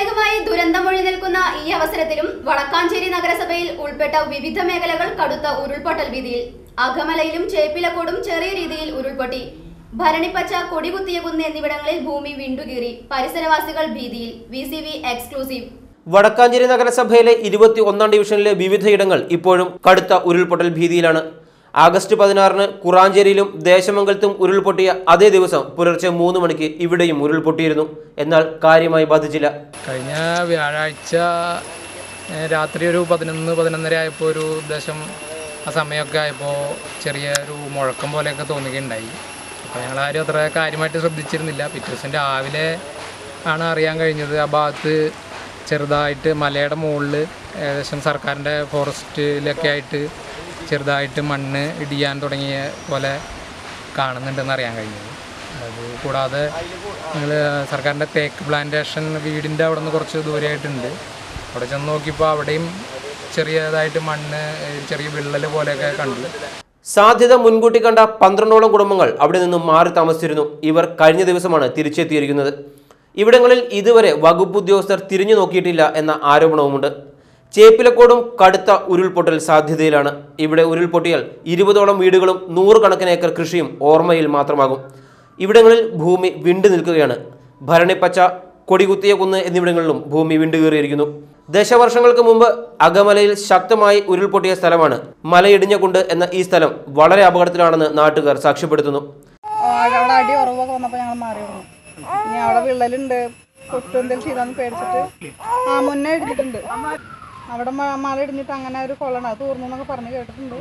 താൽക്കാലികമായി ദുരന്തമൊഴി നിൽക്കുന്ന ഈ അവസരത്തിലും വടക്കാഞ്ചേരി നഗരസഭയിൽ ഉൾപ്പെട്ട വിവിധ മേഖലകൾ കടുത്ത ഉരുൾപൊട്ടൽ ഭീതിയിൽ അകമലയിലും ചേപ്പിലക്കോടും ചെറിയ രീതിയിൽ ഉരുൾപൊട്ടി ഭരണിപ്പച്ച കൊടികുത്തിയ കുന്ന് എന്നിവിടങ്ങളിൽ ഭൂമി വിണ്ടുകീറി പരിസരവാസികൾ ഭീതിയിൽ V C V exclusive Vadakkanchery നഗരസഭയിലെ ഇരുപത്തി ഒന്നാം ഡിവിഷനിലെ വിവിധയിടങ്ങൾ ഇപ്പോഴും കടുത്ത ഉരുൾപൊട്ടൽ ഭീതിയിലാണ് ആഗസ്റ്റ് പതിനാറിന് കുറാഞ്ചേരിയിലും ദേശമംഗലത്തും ഉരുൾപൊട്ടിയ അതേ ദിവസം പുലർച്ചെ മൂന്ന് മണിക്ക് ഇവിടെയും ഉരുൾപൊട്ടിയിരുന്നു എന്നാൽ കാര്യമായി ബാധിച്ചില്ല കഴിഞ്ഞ വ്യാഴാഴ്ച ഏഹ്, രാത്രി ഒരു പതിനൊന്ന് പതിനൊന്നര ആയപ്പോൾ ഒരു ഉദ്ദേശം ആ സമയമൊക്കെ ആയപ്പോൾ ചെറിയ ഒരു മുഴക്കം പോലെയൊക്കെ തോന്നുകയുണ്ടായി അപ്പോൾ ഞങ്ങളാരും അത്ര കാര്യമായിട്ട് ശ്രദ്ധിച്ചിരുന്നില്ല പിറ്റേ ദിവസം രാവിലെ ആണ് അറിയാൻ കഴിഞ്ഞത് ആ ഭാഗത്ത് ചെറുതായിട്ട് മലയുടെ മുകളിൽ ഏകദേശം സർക്കാരിൻ്റെ ഫോറസ്റ്റിലൊക്കെ ആയിട്ട് ചെറുതായിട്ട് മണ്ണ് ഇടിയാൻ തുടങ്ങിയ പോലെ കാണുന്നുണ്ടെന്ന് അറിയാൻ കഴിഞ്ഞത് അത് കൂടാതെ ഞങ്ങൾ സർക്കാരിൻ്റെ തേക്ക് പ്ലാന്റേഷൻ വീടിൻ്റെ അവിടെ നിന്ന് കുറച്ച് ദൂരമായിട്ടുണ്ട് അവിടെ ചെന്ന് നോക്കിയപ്പോൾ അവിടെയും ചെറിയതായിട്ട് മണ്ണ് ഏഹ് ചെറിയ വിള്ളൽ പോലെയൊക്കെ കണ്ടു സാധ്യത മുൻകൂട്ടി കണ്ട പന്ത്രണ്ടോളം കുടുംബങ്ങൾ അവിടെ നിന്നും മാറി താമസിച്ചിരുന്നു ഇവർ കഴിഞ്ഞ ദിവസമാണ് തിരിച്ചെത്തിയിരിക്കുന്നത് ഇവിടങ്ങളിൽ ഇതുവരെ വകുപ്പ് ഉദ്യോഗസ്ഥർ തിരിഞ്ഞു നോക്കിയിട്ടില്ല എന്ന ആരോപണവുമുണ്ട് ചേപ്പിലക്കോടും കടുത്ത ഉരുൾപൊട്ടൽ സാധ്യതയിലാണ് ഇവിടെ ഉരുൾപൊട്ടിയാൽ ഇരുപതോളം വീടുകളും നൂറുകണക്കിന് ഏക്കർ കൃഷിയും ഓർമ്മയിൽ മാത്രമാകും ഇവിടങ്ങളിൽ ഭൂമി വിണ്ടു നിൽക്കുകയാണ് ഭരണിപ്പച്ച കൊടികുത്തിയ കുന്ന് എന്നിവിടങ്ങളിലും ഭൂമി വിണ്ടുകീറിയിരിക്കുന്നു ദശവർഷങ്ങൾക്ക് മുമ്പ് അകമലയിൽ ശക്തമായി ഉരുൾപൊട്ടിയ സ്ഥലമാണ് മലയിടിഞ്ഞ കുണ്ട് എന്ന ഈ സ്ഥലം വളരെ അപകടത്തിലാണെന്ന് നാട്ടുകാർ സാക്ഷ്യപ്പെടുത്തുന്നു ആ, അവിടെ അടി ഉറവൊക്കെ വന്നപ്പോൾ ഞങ്ങൾ മാറി വന്നു ഇനി അവിടെ വിള്ളലുണ്ട് പൊട്ടും എന്തെങ്കിലും ചെയ്താന്ന് പേടിച്ചിട്ട് ആ മുന്നേ ഇടിഞ്ഞിട്ടുണ്ട് അവിടെ മ- മല ഇടിഞ്ഞിട്ട് അങ്ങനെ ഒരു കൊള്ളണം അത് തൂർന്നു എന്നൊക്കെ പറഞ്ഞു കേട്ടിട്ടുണ്ട്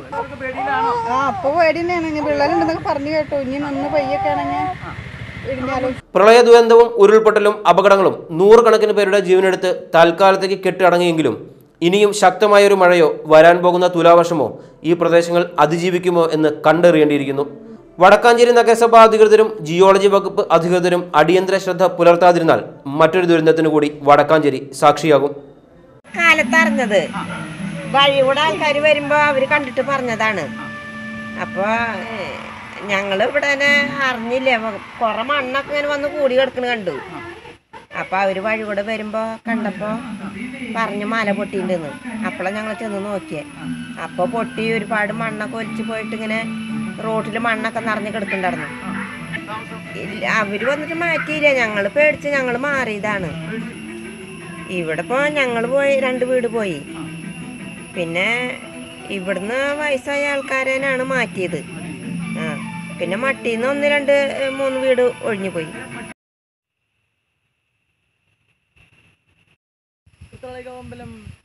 ആ അപ്പൊ പേടി തന്നെയാണ് ഇനി വിള്ളലുണ്ടെന്നൊക്കെ പറഞ്ഞു കേട്ടു ഇനി നിന്ന് പയ്യൊക്കെ ആണെങ്കിൽ ഇടിഞ്ഞാലും പ്രളയ ദുരന്തവും ഉരുൾപൊട്ടലും അപകടങ്ങളും നൂറുകണക്കിന് പേരുടെ ജീവനെടുത്ത് തൽക്കാലത്തേക്ക് കെട്ടടങ്ങിയെങ്കിലും ഇനിയും ശക്തമായ ഒരു മഴയോ വരാൻ പോകുന്ന തുലാവർഷമോ ഈ പ്രദേശങ്ങൾ അതിജീവിക്കുമോ എന്ന് കണ്ടറിയേണ്ടിയിരിക്കുന്നു വടക്കാഞ്ചേരി നഗരസഭാ അധികൃതരും ജിയോളജി വകുപ്പ് അധികൃതരും അടിയന്തര ശ്രദ്ധ പുലർത്താതിരുന്നാൽ മറ്റൊരു ദുരന്തത്തിനു കൂടി വടക്കാഞ്ചേരി സാക്ഷിയാകും കാലത്ത് അറിഞ്ഞത് വഴിയൂടെ ആൾക്കാർ വരുമ്പോ അവര് കണ്ടിട്ട് പറഞ്ഞതാണ് അപ്പൊ ഞങ്ങൾ ഇവിടെ തന്നെ അറിഞ്ഞില്ല കുറെ മണ്ണൊക്കെ ഇങ്ങനെ വന്ന് കൂടി കിടക്കണ കണ്ടു അപ്പൊ അവര് വഴി കൂടെ വരുമ്പോ കണ്ടപ്പോ പറഞ്ഞു മല പൊട്ടിണ്ടെന്ന് അപ്പോഴാണ് ഞങ്ങൾ ചെന്ന് നോക്കിയേ അപ്പൊ പൊട്ടി ഒരുപാട് മണ്ണൊക്കെ ഒലിച്ചു പോയിട്ട് ഇങ്ങനെ റോട്ടിൽ മണ്ണൊക്കെ നിറഞ്ഞു കിടക്കണ്ടായിരുന്നു ഇല്ല അവര് വന്നിട്ട് മാറ്റിയില്ല ഞങ്ങൾ പേടിച്ച് ഞങ്ങൾ മാറിയതാണ് ഇവിടെ ഇപ്പോൾ ഞങ്ങൾ പോയി രണ്ട് വീട് പോയി പിന്നെ ഇവിടുന്ന് വയസ്സായ ആൾക്കാരനാണ് മാറ്റിയത് ആ പിന്നെ മട്ടിയിൽ നിന്ന് ഒന്ന് രണ്ട് ഏഹ്, മൂന്ന് വീട് ഒഴിഞ്ഞു പോയി അമ്പലം